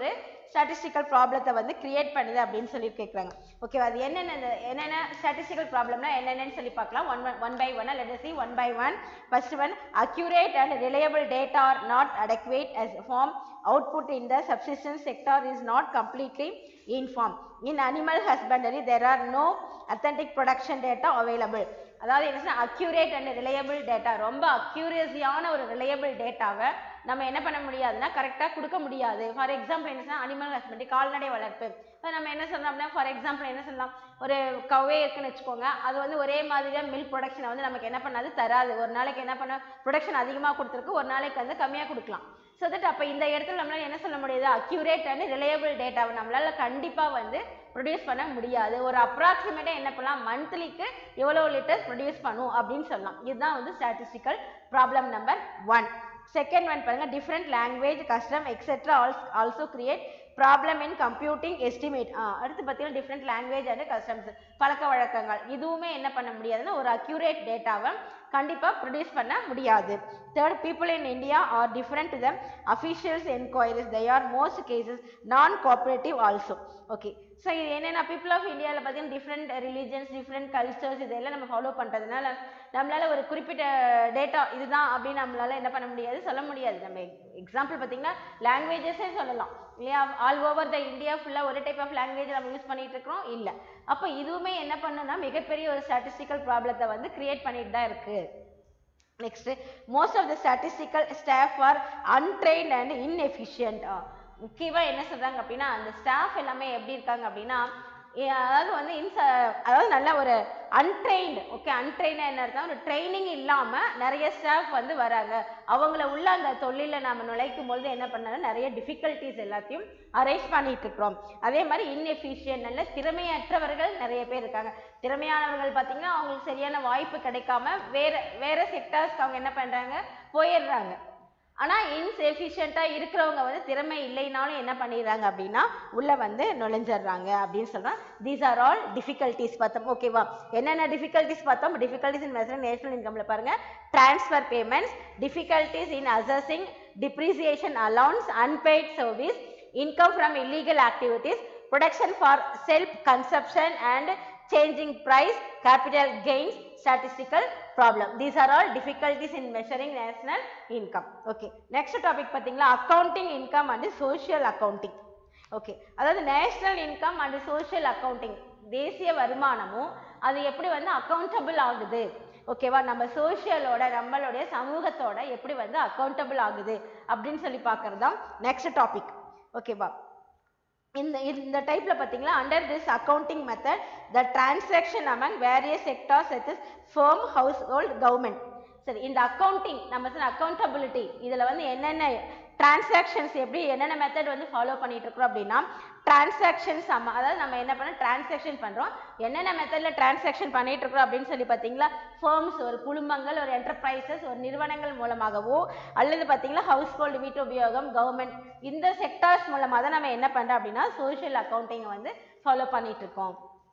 ஸ்டாட்டிஸ்டிக்கல் ப்ராப்ளத்தை வந்து கிரியேட் பண்ணுது அப்படின்னு சொல்லி கேட்குறாங்க ஓகே அது என்னென்ன இந்த என்னென்ன ஸ்டாட்டிஸ்டிக்கல் ப்ராப்ளம்னா என்னென்னு சொல்லி பார்க்கலாம் one one by one let see one by one first one accurate and reliable data are not adequate as form output in the subsistence sector is not completely informed in animal husbandry there are no authentic production data available அதாவது என்ன accurate and reliable data ரொம்ப அக்யூரேசியான ஒரு reliable டேட்டாவை நம்ம என்ன பண்ண முடியாதுன்னா கரெக்டாக கொடுக்க முடியாது ஃபார் எக்ஸாம்பிள் என்ன சொன்னால் அனிமல் ஹஸ்பண்ட்ரி கால்நடை வளர்ப்பு இப்போ நம்ம என்ன சொல்லலாம்னா ஃபார் எக்ஸாம்பிள் என்ன சொல்லலாம் ஒரு கவ்வே இருக்குன்னு வச்சுக்கோங்க அது வந்து ஒரே மாதிரியாக மில்க் ப்ரொடக்ஷனை வந்து நமக்கு என்ன பண்ணாது தராது ஒரு நாளைக்கு என்ன பண்ண ப்ரொடக்ஷன் அதிகமாக கொடுத்துருக்கு ஒரு நாளைக்கு வந்து கம்மியாக கொடுக்கலாம் ஸோ தட் அப்போ இந்த இடத்துல நம்மளால என்ன சொல்ல முடியுது அக்யூரேட் அண்ட் ரிலையபிள் டேட்டாவை நம்மளால கண்டிப்பாக வந்து ப்ரொடியூஸ் பண்ண முடியாது ஒரு அப்ராக்சிமேட்டாக என்ன பண்ணலாம் மந்த்லிக்கு எவ்வளோ லிட்டர்ஸ் ப்ரொடியூஸ் பண்ணும் அப்படின்னு சொல்லலாம் இதுதான் வந்து statistical problem number one second one பாருங்க different language custom etcetera also create problem in computing estimate அடுத்து பார்த்தீங்கன்னா டிஃப்ரெண்ட் லாங்குவேஜ் அண்ட் கஸ்டம்ஸ் பழக்க வழக்கங்கள் இதுவுமே என்ன பண்ண முடியாதுன்னா ஒரு அக்யூரேட் டேட்டாவை கண்டிப்பாக ப்ரொடியூஸ் பண்ண முடியாது third people in India are different to the officials enquiries they are most cases non cooperative also okay so இது என்னென்ன பீப்புள் ஆஃப் இந்தியாவில் பார்த்தீங்கன்னா டிஃப்ரெண்ட் ரிலீஜன்ஸ் டிஃப்ரெண்ட் கல்ச்சர்ஸ் இதெல்லாம் நம்ம ஃபாலோ பண்ணுறதுனால நம்மளால ஒரு குறிப்பிட்ட டேட்டா இதுதான் அப்படின்னு நம்மளால என்ன பண்ண முடியாது சொல்ல முடியாது நம்ம எக்ஸாம்பிள் பார்த்தீங்கன்னா லாங்குவேஜஸே சொல்லலாம் இல்லையா ஆல் ஓவர் த இந்தியா ஃபுல்லாக ஒரு டைப் ஆஃப் லாங்குவேஜ் நம்ம யூஸ் பண்ணிட்டு இருக்கிறோம் இல்லை அப்போ இதுவுமே என்ன பண்ணுன்னா மிகப்பெரிய ஒரு ஸ்டாட்டிஸ்டிக்கல் ப்ராப்ளத்தை வந்து கிரியேட் பண்ணிட்டு தான் இருக்கு next most of the statistical staff are untrained and inefficient முக்கியமாக என்ன சொல்கிறாங்க அப்படின்னா அந்த ஸ்டாஃப் எல்லாமே எப்படி இருக்காங்க அப்படின்னா ஏ- அதாவது வந்து இன்ச அதாவது நல்ல ஒரு அன்ட்ரெயின்டு ஓகே அன்ட்ரெயினா என்ன அர்த்தம் ஒரு ட்ரைனிங் இல்லாமல் நிறைய ஸ்டாஃப் வந்து வராங்க அவங்கள உள்ள அந்த தொழிலில் நம்ம நுழைக்கும் பொழுது என்ன பண்ணாங்க நிறைய டிஃபிகல்ட்டிஸ் எல்லாத்தையும் அரேஞ்ச் பண்ணிட்டு இருக்கிறோம் அதே மாதிரி இன்எஃபிஷியன்ட் நல்ல திறமையற்றவர்கள் நிறைய பேர் இருக்காங்க திறமையானவர்கள் பார்த்தீங்கன்னா அவங்களுக்கு சரியான வாய்ப்பு கிடைக்காம வேற வேற செக்டார்ஸ்க்கு அவங்க என்ன பண்ணுறாங்க போயிடுறாங்க ஆனால் இன்செஃபிஷியண்ட்டாக இருக்கிறவங்க வந்து திறமை இல்லைனாலும் என்ன பண்ணிடுறாங்க அப்படின்னா உள்ளே வந்து நுழைஞ்சிடுறாங்க அப்படின்னு சொல்கிறோம் தீஸ் ஆர் ஆல் டிஃபிகல்ட்டிஸ் பார்த்தோம் ஓகேவா என்னென்ன டிஃபிகல்ட்டிஸ் பார்த்தோம் டிஃபிகல்ட்டிஸ் இன் மெசரிங் நேஷனல் இன்கமில் பாருங்கள் transfer payments difficulties in assessing depreciation allowance unpaid service income from illegal activities, production for self-consumption and changing price, capital gains, statistical problem. These are all difficulties in measuring national income. Okay. Next topic பார்த்தீங்களா accounting income and social accounting. Okay அதாவது national income and social accounting தேசிய வருமானமும் அது எப்படி வந்து accountable ஆகுது ஓகேவா நம்ம சோஷியலோட நம்மளுடைய சமூகத்தோட எப்படி வந்து அக்கௌண்டபிள் ஆகுது அப்படின்னு சொல்லி பார்க்கறது தான் நெக்ஸ்ட் டாபிக் ஓகேவா இந்த இந்த டைப்ல பாத்தீங்களா under this accounting method the transaction among various sectors such as firm household government சரி இந்த அக்கவுண்டிங் நம்ம சொன்ன அக்கௌண்டபிலிட்டி இதுல வந்து என்னென்ன டிரான்சாக்ஷன்ஸ் எப்படி என்னென்ன மெத்தட் வந்து ஃபாலோ பண்ணிட்டு இருக்கிறோம் அப்படின்னா டிரான்சாக்ஷன்ஸ் அதாவது நம்ம என்ன பண்ண டிரான்சாக்ஷன் பண்றோம் என்னென்ன மெத்தட்ல டிரான்சாக்ஷன் பண்ணிட்டு இருக்கிறோம் அப்படின்னு சொல்லி பார்த்தீங்களா ஃபர்ம்ஸ் ஒரு குழுமங்கள் ஒரு என்டர்பிரைசஸ் ஒரு நிறுவனங்கள் மூலமாகவோ அல்லது பார்த்தீங்களா ஹவுஸ் ஹோல்டு வீட்டு உபயோகம் கவர்மெண்ட் இந்த செக்டார்ஸ் மூலமாக தான் நம்ம என்ன பண்றோம் அப்படின்னா சோஷியல் அக்கௌண்டிங்கை வந்து ஃபாலோ பண்ணிட்டு இருக்கோம்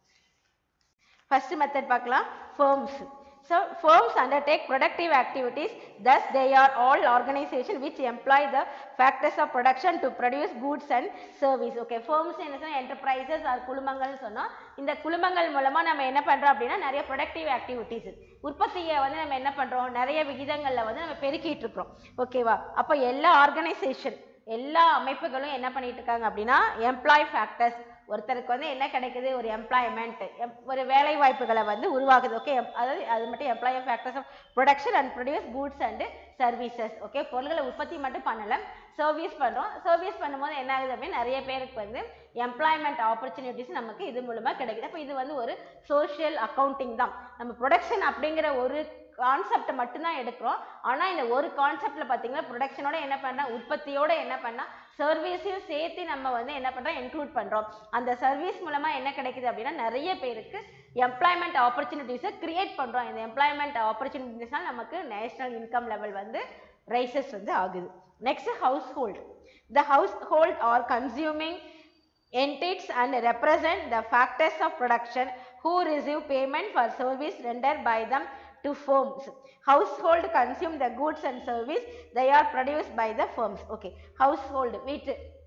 ஃபர்ஸ்ட் மெத்தட் பார்க்கலாம் firms so firms undertake productive activities thus they are all organization which employ the factors of production to produce goods and service okay firms என்ன சொன்னா enterprises or குழுமங்கள்னு சொன்னோம் இந்த குழுமங்கள் மூலமா நம்ம என்ன பண்றோம் அப்படின்னா நிறைய productive activities உற்பத்தியை வந்து நம்ம என்ன பண்றோம் நிறைய விகிதங்கள்ல வந்து நம்ம பெருக்கிட்டு இருக்கிறோம் ஓகேவா அப்ப எல்லா ஆர்கனைசேஷன் எல்லா அமைப்புகளும் என்ன பண்ணிட்டு இருக்காங்க அப்படின்னா எம்ப்ளாய் ஃபேக்டர்ஸ் ஒருத்தருக்கு வந்து என்ன கிடைக்குது ஒரு எம்ப்ளாய்மெண்ட் ஒரு வேலை வாய்ப்புகளை வந்து உருவாகுது ஓகே அதாவது அது மட்டும் employ factors of production and produce goods and services okay பொருட்களை உற்பத்தி மட்டும் பண்ணல சர்வீஸ் பண்றோம் சர்வீஸ் பண்ணும்போது என்ன ஆகுது அப்படின்னா நிறைய பேருக்கு வந்து எம்ப்ளாய்மெண்ட் ஆப்பர்ச்சுனிட்டிஸ் நமக்கு இது மூலமா கிடைக்குது அப்போ இது வந்து ஒரு சோஷியல் அக்கௌண்டிங் தான் நம்ம ப்ரொடக்ஷன் அப்படிங்கிற ஒரு கான்செப்ட் மட்டும்தான் எடுக்கிறோம் ஆனா இந்த ஒரு கான்செப்ட்ல பாத்தீங்கன்னா ப்ரொடக்ஷனோட என்ன பண்ணா உற்பத்தியோட என்ன பண்ணா சர்வீஸையும் சேர்த்து நம்ம வந்து என்ன பண்றோம் இன்க்ளூட் பண்றோம் அந்த சர்வீஸ் மூலமா என்ன கிடைக்குது அப்படின்னா நிறைய பேருக்கு எம்ப்ளாய்மெண்ட் ஆப்பர்ச்சுனிட்டிஸை கிரியேட் பண்றோம் இந்த எம்ப்ளாய்மெண்ட் ஆப்பர்ச்சுனிட்டிஸ்னால நமக்கு நேஷனல் இன்கம் லெவல் வந்து ரைசஸ் வந்து ஆகுது next household the household are consuming entities and represent the factors of production who receive payment for service rendered by them to firms. Household consume the goods and service they are produced by the firms. Okay. Household வீட்டு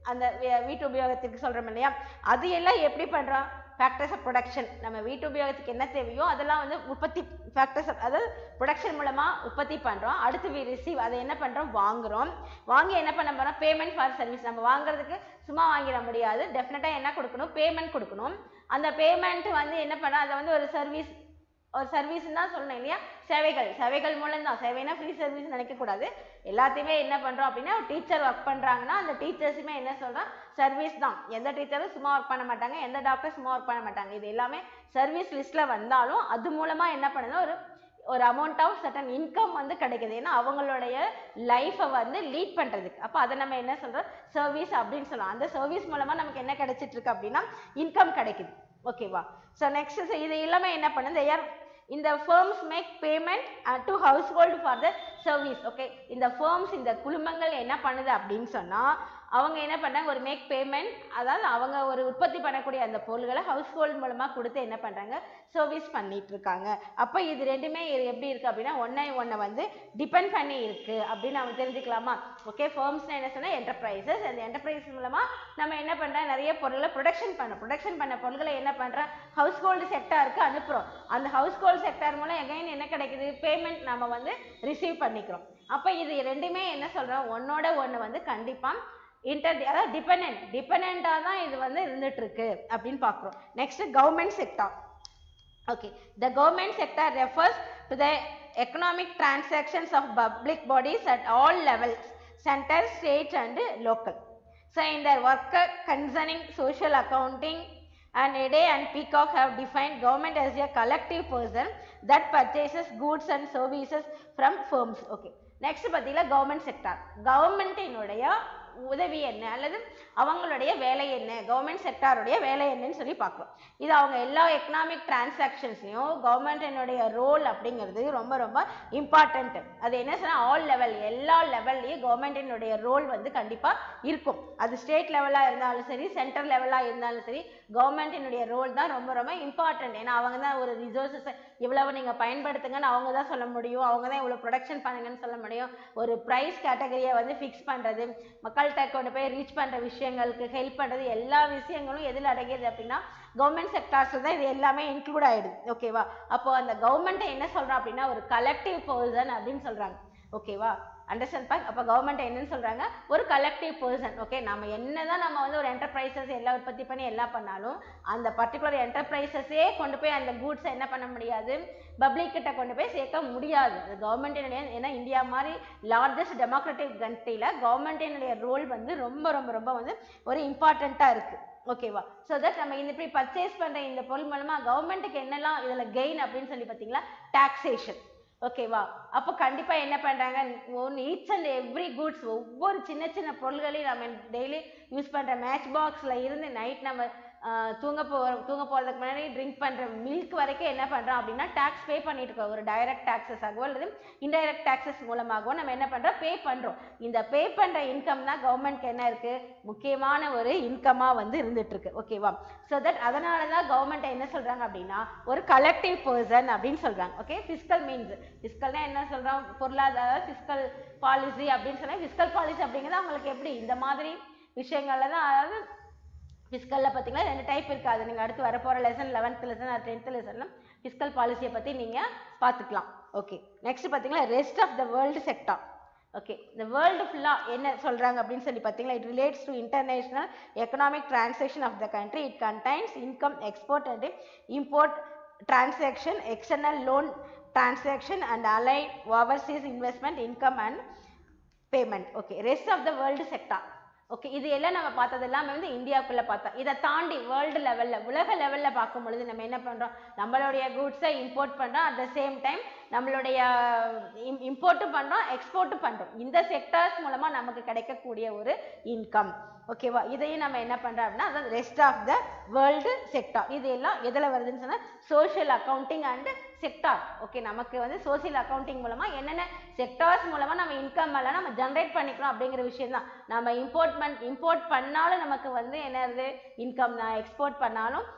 அந்த we- வீட்டு உபயோகத்திற்கு சொல்றோம் இல்லையா அது எல்லாம் எப்படி பண்றோம் ஃபேக்டர்ஸ் ஆஃப் ப்ரொடக்ஷன் நம்ம வீட்டு உபயோகத்துக்கு என்ன தேவையோ அதெல்லாம் வந்து உற்பத்தி ஃபேக்டர்ஸ் அதாவது ப்ரொடக்ஷன் மூலமா உற்பத்தி பண்றோம் அடுத்து வி ரிசீவ் அதை என்ன பண்றோம் வாங்குறோம் வாங்கி என்ன பண்ண போறோம் பேமெண்ட் ஃபார் சர்வீஸ் நம்ம வாங்குறதுக்கு சும்மா வாங்கிட முடியாது டெஃபினட்டா என்ன கொடுக்கணும் பேமெண்ட் கொடுக்கணும் அந்த பேமெண்ட் வந்து என்ன பண்ண அதை வந்து ஒரு சர்வீஸ் ஒரு சர்வீஸ் தான் சொல்லணும் இல்லையா சேவைகள் சேவைகள் மூலம் தான் சேவைனா ஃப்ரீ சர்வீஸ் நினைக்க கூடாது எல்லாத்தையுமே என்ன பண்றோம் அப்படின்னா ஒரு டீச்சர் ஒர்க் பண்றாங்கன்னா அந்த டீச்சர்ஸுமே என்ன சொல்றோம் சர்வீஸ் தான் எந்த டீச்சரும் சும்மா ஒர்க் பண்ண மாட்டாங்க எந்த டாக்டரும் சும்மா ஒர்க் பண்ண மாட்டாங்க இது எல்லாமே சர்வீஸ் லிஸ்ட்ல வந்தாலும் அது மூலமா என்ன பண்ணுதுன்னா ஒரு ஒரு அமௌண்ட் ஆஃப் சர்டன் இன்கம் வந்து கிடைக்குது ஏன்னா அவங்களுடைய லைஃப்பை வந்து லீட் பண்றதுக்கு அப்போ அதை நம்ம என்ன சொல்றோம் சர்வீஸ் அப்படின்னு சொல்லலாம் அந்த சர்வீஸ் மூலமா நமக்கு என்ன கிடைச்சிட்டு இருக்கு அப்படின்னா இன்கம் கிடைக்குது ஓகேவா ஸோ நெக்ஸ்ட் இது எல்லாமே என்ன பண்ணுது யார் இந்த firms make payment to household for the service okay இந்த firms இந்த குழுமங்கள் என்ன பண்ணுது அப்படின்னு சொன்னா அவங்க என்ன பண்ணாங்க ஒரு மேக் பேமெண்ட் அதாவது அவங்க ஒரு உற்பத்தி பண்ணக்கூடிய அந்த பொருள்களை ஹவுஸ் ஹோல்டு மூலமா கொடுத்து என்ன பண்றாங்க சர்வீஸ் பண்ணிட்டு இருக்காங்க அப்போ இது ரெண்டுமே இது எப்படி இருக்கு அப்படின்னா ஒன்றை ஒன்றை வந்து டிபெண்ட் பண்ணி இருக்கு அப்படின்னு நம்ம தெரிஞ்சுக்கலாமா ஓகே ஃபர்ம்ஸ்னா என்ன சொன்னா என்டர்பிரைசஸ் அந்த என்டர்பிரைஸ் மூலமா நம்ம என்ன பண்றோம் நிறைய பொருளை ப்ரொடக்ஷன் பண்ண ப்ரொடக்ஷன் பண்ண பொருட்களை என்ன பண்றோம் ஹவுஸ் ஹோல்டு செக்டாருக்கு அனுப்புறோம் அந்த ஹவுஸ் ஹோல்டு செக்டார் மூலம் எகைன் என்ன கிடைக்குது பேமெண்ட் நம்ம வந்து ரிசீவ் பண்ணிக்கிறோம் அப்போ இது ரெண்டுமே என்ன சொல்றோம் ஒன்னோட ஒன்று வந்து கண்டிப்பா இன்டர் அதாவது டிபெண்ட் டிபெண்ட்டாக தான் இது வந்து இருந்துட்டு இருக்கு அப்படின்னு பார்க்குறோம் next government sector Okay, the government sector refers to the economic transactions of public bodies at all levels, center, state and local. So, in their work concerning social accounting and Ede and Peacock have defined government as a collective person that purchases goods and services from firms. Okay. Next பார்த்தீங்களா government sector கவர்மெண்ட்டினுடைய உதவி என்ன அல்லது அவங்களுடைய வேலை என்ன government செக்டாருடைய வேலை என்னன்னு சொல்லி பார்க்குறோம் இது அவங்க எல்லா எக்கனாமிக் டிரான்சாக்ஷன்ஸ்லையும் கவர்மெண்ட்டினுடைய ரோல் அப்படிங்கிறது ரொம்ப ரொம்ப இம்பார்ட்டன்ட் அது என்ன சொன்னா ஆல் லெவல் எல்லா லெவல்லையும் கவர்மெண்ட்டினுடைய ரோல் வந்து கண்டிப்பாக இருக்கும் அது ஸ்டேட் லெவலாக இருந்தாலும் சரி சென்ட்ரல் லெவலாக இருந்தாலும் சரி கவர்மெண்ட்டினுடைய ரோல் தான் ரொம்ப ரொம்ப இம்பார்ட்டன்ட் ஏன்னா அவங்க தான் ஒரு ரிசோர்ஸஸ் இவ்வளவு நீங்கள் பயன்படுத்துங்கன்னு அவங்க தான் சொல்ல முடியும் அவங்க தான் இவ்வளோ ப்ரொடக்ஷன் பண்ணுங்கன்னு சொல்ல முடியும் ஒரு ப்ரைஸ் கேட்டகரியை வந்து ஃபிக்ஸ் பண்ணுறது மக்கள்கிட்ட கொண்டு போய் ரீச் பண்ணுற விஷயங்களுக்கு ஹெல்ப் பண்ணுறது எல்லா விஷயங்களும் எதில் அடங்கியது அப்படின்னா கவர்மெண்ட் செக்டார்ஸ் தான் இது எல்லாமே இன்க்ளூட் ஆயிடுது ஓகேவா அப்போ அந்த கவர்மெண்ட்டை என்ன சொல்றோம் அப்படின்னா ஒரு கலெக்டிவ் பர்சன் அப்படின்னு சொல்றாங்க ஓகேவா அண்டர்ஸ்டாண்ட் பாக் அப்போ கவர்மெண்ட் என்னன்னு சொல்றாங்க ஒரு கலெக்டிவ் பர்சன் ஓகே நம்ம என்னதான் நம்ம வந்து ஒரு என்டர்பிரைசஸ் எல்லாம் உற்பத்தி பண்ணி எல்லாம் பண்ணாலும் அந்த பர்டிகுலர் என்டர்பிரைசஸே கொண்டு போய் அந்த கூட்ஸை என்ன பண்ண முடியாது பப்ளிக் கிட்ட கொண்டு போய் சேர்க்க முடியாது அது கவர்மெண்ட்டினுடைய ஏன்னா இந்தியா மாதிரி லார்ஜஸ்ட் டெமோக்ராட்டிக் கண்ட்ரியில் கவர்மெண்ட்டினுடைய ரோல் வந்து ரொம்ப ரொம்ப ரொம்ப வந்து ஒரு இம்பார்ட்டண்ட்டாக இருக்குது ஓகேவா ஸோ தட் நம்ம இந்த இப்படி பர்ச்சேஸ் பண்ணுற இந்த பொருள் மூலமாக கவர்மெண்ட்டுக்கு என்னெல்லாம் இதில் கெயின் அப்படின்னு சொல்லி பார்த்தீங்களா டாக்ஸேஷன் ஓகேவா அப்போ கண்டிப்பாக என்ன பண்ணுறாங்க one each and every goods ஒவ்வொரு சின்ன சின்ன பொருள்களையும் நம்ம டெய்லி யூஸ் பண்ணுற மேட்ச் பாக்ஸில் இருந்து நைட் நம்ம ஆஹ், தூங்க போ தூங்க போகிறதுக்கு முன்னாடி ட்ரிங்க் பண்ணுற மில்க் வரைக்கும் என்ன பண்ணுறோம் அப்படின்னா டேக்ஸ் பே பண்ணிட்டு இருக்கோம் ஒரு டைரக்ட் டாக்ஸஸ் ஆகவோ அல்லது இன்டைரக்ட் டாக்ஸஸ் மூலமாகவோ நம்ம என்ன பண்ணுறோம் பே பண்ணுறோம் இந்த பே பண்ணுற இன்கம் தான் கவர்மெண்ட்க்கு என்ன இருக்குது முக்கியமான ஒரு இன்கமாக வந்து இருந்துட்டு இருக்கு ஓகேவா ஸோ தட் அதனால தான் கவர்மெண்ட் என்ன சொல்கிறாங்க அப்படின்னா ஒரு கலெக்டிவ் பர்சன் அப்படின்னு சொல்கிறாங்க ஓகே ஃபிஸ்கல் மீன்ஸ் ஃபிஸ்கல்னா என்ன சொல்கிறோம் பொருளாதார ஃபிஸ்கல் பாலிசி அப்படின்னு சொன்னால் ஃபிஸ்கல் பாலிசி அப்படிங்கிறது அவங்களுக்கு எப்படி இந்த மாதிரி விஷயங்கள்ல தான் அதாவது ஃபிஸ்கலில் பார்த்தீங்கன்னா ரெண்டு டைப் இருக்குது அது நீங்கள் அடுத்து வரப்போகிற லெசன் லெவன்த் லெசன் அது டென்த் லெசன்லாம் ஃபிஸ்கல் பாலிசியை பற்றி நீங்கள் பார்த்துக்கலாம் ஓகே நெக்ஸ்ட் பார்த்தீங்கன்னா rest of the world sector okay இந்த வேர்ல்டு ஃபுல்லாக என்ன சொல்கிறாங்க அப்படின்னு சொல்லி பார்த்தீங்கன்னா it relates to international economic transaction of the country it contains income export and import transaction external loan transaction and align overseas investment income and payment okay rest of the world sector okay இது எல்லாம் நம்ம பார்த்தது எல்லாமே வந்து இந்தியாவுக்குள்ள பார்த்தோம் இதை தாண்டி world லெவலில் உலக லெவலில் பார்க்கும் பொழுது நம்ம என்ன பண்ணுறோம் நம்மளுடைய கூட்ஸை இம்போர்ட் பண்ணுறோம் அட் த சேம் டைம் நம்மளுடைய இம்போர்ட்டும் பண்ணுறோம் எக்ஸ்போர்ட்டும் பண்ணுறோம் இந்த செக்டார்ஸ் மூலமாக நமக்கு கிடைக்கக்கூடிய ஒரு இன்கம் ஓகேவா இதையும் நம்ம என்ன பண்ணுறோம் அப்படின்னா அதாவது rest of the world sector இது எல்லாம் எதில் வருதுன்னு சொன்னால் social accounting and sector okay நமக்கு வந்து சோஷியல் அக்கௌண்டிங் மூலமாக என்னென்ன செக்டார்ஸ் மூலமாக நம்ம இன்கம் எல்லாம் நம்ம ஜென்ரேட் பண்ணிக்கிறோம் அப்படிங்கிற விஷயம் தான் நம்ம இம்போர்ட் பண் இம்போர்ட் பண்ணாலும் நமக்கு வந்து என்னது இன்கம் தான் எக்ஸ்போர்ட் பண்ணாலும்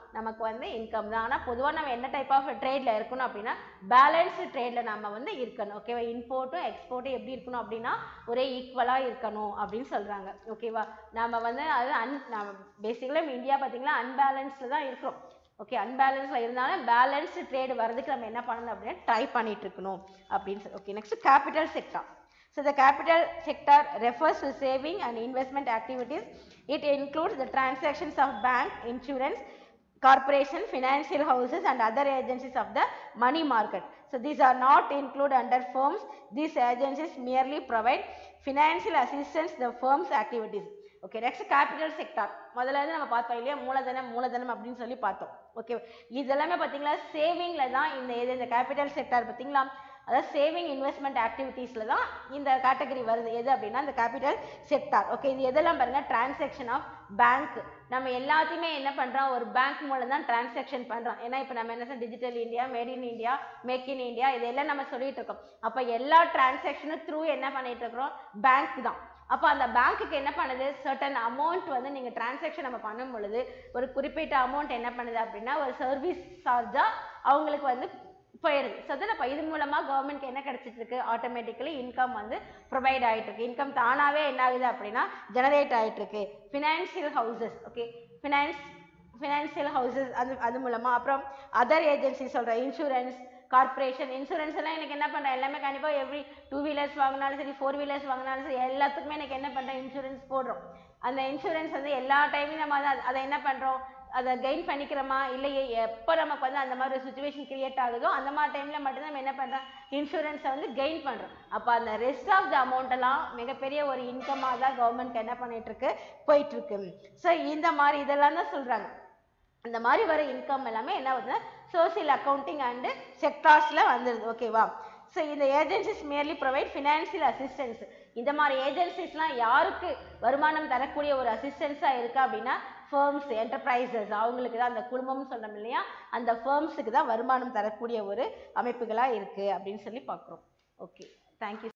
நமக்கு வந்து இன்கம் தான் ஆனால் பொதுவாக நம்ம என்ன டைப் ஆஃப் ட்ரேடில் இருக்கணும் அப்படின்னா பேலன்ஸ்டு ட்ரேடில் நம்ம வந்து இருக்கணும் ஓகேவா இம்போர்ட்டும் எக்ஸ்போர்ட்டும் எப்படி இருக்கணும் அப்படின்னா ஒரே ஈக்குவலாக இருக்கணும் அப்படின்னு சொல்கிறாங்க ஓகேவா நம்ம வந்து அது அன் நம்ம பேசிக்கலாக இந்தியா பார்த்தீங்கன்னா அன்பேலன்ஸில் தான் இருக்கிறோம் ஓகே அன்பேலன்ஸில் இருந்தாலும் பேலன்ஸ்டு ட்ரேடு வரதுக்கு நம்ம என்ன பண்ணணும் அப்படின்னா ட்ரை பண்ணிட்டு இருக்கணும் அப்படின்னு சொல்லி okay next capital sector So the capital sector refers to saving and investment activities. It includes the transactions of bank, insurance, corporation, financial houses and other agencies of the money market. So these are not included under firms. These agencies merely provide financial assistance to the firm's activities. Okay next capital sector முதல்ல இருந்து நம்ம பார்த்தோம் இல்லையா மூலதனம் மூலதனம் அப்படின்னு சொல்லி பார்த்தோம் ஓகே இதெல்லாமே பார்த்தீங்களா சேவிங்கில் தான் இந்த இது இந்த கேபிட்டல் செக்டார் பார்த்தீங்களா அதாவது சேவிங் இன்வெஸ்ட்மெண்ட் ஆக்டிவிட்டீஸில் தான் இந்த கேட்டகரி வருது எது அப்படின்னா இந்த கேபிட்டல் செக்டார் ஓகே இது எதெல்லாம் பாருங்க டிரான்சாக்ஷன் ஆஃப் பேங்க் நம்ம எல்லாத்தையுமே என்ன பண்ணுறோம் ஒரு பேங்க் மூலம் தான் டிரான்சாக்ஷன் பண்ணுறோம் ஏன்னா இப்போ நம்ம என்ன digital India made in India make in India இதெல்லாம் நம்ம சொல்லிட்டு இருக்கோம் அப்போ எல்லா டிரான்சாக்ஷனும் த்ரூ என்ன பண்ணிட்டு இருக்கிறோம் பேங்க் தான் அப்போ அந்த பேங்க்குக்கு என்ன பண்ணுது சர்டன் அமௌண்ட் வந்து நீங்கள் டிரான்சாக்ஷன் நம்ம பண்ணும் பொழுது ஒரு குறிப்பிட்ட அமௌண்ட் என்ன பண்ணுது அப்படின்னா ஒரு சர்வீஸ் சார்ஜாக அவங்களுக்கு வந்து போயிடுது ஸோ அதில் இப்போ இது மூலமாக கவர்மெண்ட்க்கு என்ன கிடைச்சிட்டு இருக்கு ஆட்டோமேட்டிக்கலி இன்கம் வந்து ப்ரொவைட் ஆகிட்டு இருக்கு இன்கம் தானாகவே என்ன ஆகுது அப்படின்னா ஜெனரேட் ஆகிட்டு இருக்கு financial houses okay finance financial houses அது அது மூலமாக அப்புறம் அதர் ஏஜென்சி சொல்கிறேன் இன்சூரன்ஸ் கார்ப்பரேஷன் இன்சூரன்ஸ் எல்லாம் எனக்கு என்ன பண்ணுறேன் எல்லாமே கண்டிப்பாக எவ்ரி டூ வீலர்ஸ் வாங்கினாலும் சரி ஃபோர் வீலர்ஸ் வாங்கினாலும் சரி எல்லாத்துக்குமே எனக்கு என்ன பண்ணுறேன் இன்சூரன்ஸ் போடுறோம் அந்த இன்சூரன்ஸ் வந்து எல்லா டைமும் நம்ம அதை அதை என்ன பண்ணுறோம் அதை கெயின் பண்ணிக்கிறோமா இல்லையே எப்போ நமக்கு வந்து அந்த மாதிரி ஒரு சுச்சுவேஷன் கிரியேட் ஆகுதோ அந்த மாதிரி டைமில் மட்டும்தான் நம்ம என்ன பண்ணுறோம் இன்சூரன்ஸை வந்து கெயின் பண்ணுறோம் அப்போ அந்த ரெஸ்ட் ஆஃப் த அமௌண்ட் எல்லாம் மிகப்பெரிய ஒரு இன்கமாக தான் கவர்மெண்ட் என்ன பண்ணிட்டு இருக்கு போயிட்டு இருக்கு ஸோ இந்த மாதிரி இதெல்லாம் தான் சொல்கிறாங்க இந்த மாதிரி வர இன்கம் எல்லாமே என்ன ஆகுதுன்னா சோசியல் அக்கௌண்டிங் அண்டு செக்டார்ஸில் வந்துடுது ஓகேவா ஸோ இந்த agencies merely provide financial assistance இந்த மாதிரி ஏஜென்சிஸ்லாம் யாருக்கு வருமானம் தரக்கூடிய ஒரு அசிஸ்டன்ஸாக இருக்கா அப்படின்னா ஃபேர்ம்ஸ் என்டர்பிரைசஸ் அவங்களுக்கு தான் அந்த குடும்பம்னு சொல்கிறோம் இல்லையா அந்த ஃபேர்ம்ஸுக்கு தான் வருமானம் தரக்கூடிய ஒரு அமைப்புகளாக இருக்குது அப்படின்னு சொல்லி பார்க்குறோம் ஓகே தேங்க்யூ